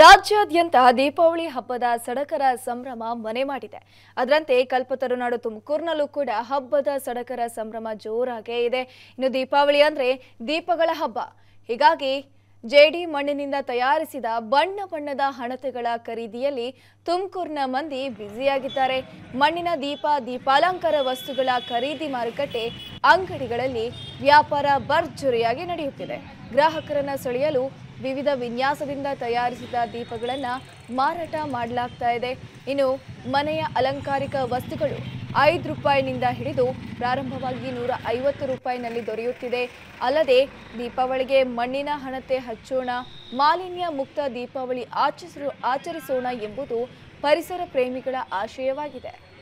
ರಾಜ್ಯಾದ್ಯಂತ ದೀಪಾವಳಿ ಹಬ್ಬದ ಸಡಗರ ಸಂಭ್ರಮ ಮನೆ ಮಾಡಿದೆ ಅದರಂತೆ ಕಲ್ಪತರುನಾಡು ತುಮಕೂರಿನಲ್ಲೂ ಕೂಡ ಹಬ್ಬದ ಸಡಗರ ಸಂಭ್ರಮ ಜೋರಾಗೇ ಇದೆ ಇನ್ನು ದೀಪಾವಳಿ ಅಂದ್ರೆ ದೀಪಗಳ ಹಬ್ಬ ಹೀಗಾಗಿ ಜೇಡಿ ಮಣ್ಣಿನಿಂದ ತಯಾರಿಸಿದ ಬಣ್ಣ ಬಣ್ಣದ ಹಣತೆಗಳ ಖರೀದಿಯಲ್ಲಿ ತುಮಕೂರಿನ ಮಂದಿ ಬ್ಯುಸಿಯಾಗಿದ್ದಾರೆ ಮಣ್ಣಿನ ದೀಪ ದೀಪಾಲಂಕಾರ ವಸ್ತುಗಳ ಖರೀದಿ ಮಾರುಕಟ್ಟೆ ಅಂಗಡಿಗಳಲ್ಲಿ ವ್ಯಾಪಾರ ಭರ್ಜರಿಯಾಗಿ ನಡೆಯುತ್ತಿದೆ ಗ್ರಾಹಕರನ್ನ ಸೆಳೆಯಲು ವಿವಿಧ ವಿನ್ಯಾಸದಿಂದ ತಯಾರಿಸಿದ ದೀಪಗಳನ್ನು ಮಾರಾಟ ಮಾಡಲಾಗ್ತಾ ಇದೆ ಇನ್ನು ಮನೆಯ ಅಲಂಕಾರಿಕ ವಸ್ತುಗಳು ಐದು ರೂಪಾಯಿನಿಂದ ಹಿಡಿದು ಪ್ರಾರಂಭವಾಗಿ ನೂರ ಐವತ್ತು ರೂಪಾಯಿನಲ್ಲಿ ದೊರೆಯುತ್ತಿದೆ ಅಲ್ಲದೆ ದೀಪಾವಳಿಗೆ ಮಣ್ಣಿನ ಹಣತೆ ಹಚ್ಚೋಣ ಮಾಲಿನ್ಯ ಮುಕ್ತ ದೀಪಾವಳಿ ಆಚರಿಸೋ ಆಚರಿಸೋಣ ಎಂಬುದು ಪರಿಸರ ಪ್ರೇಮಿಗಳ ಆಶಯವಾಗಿದೆ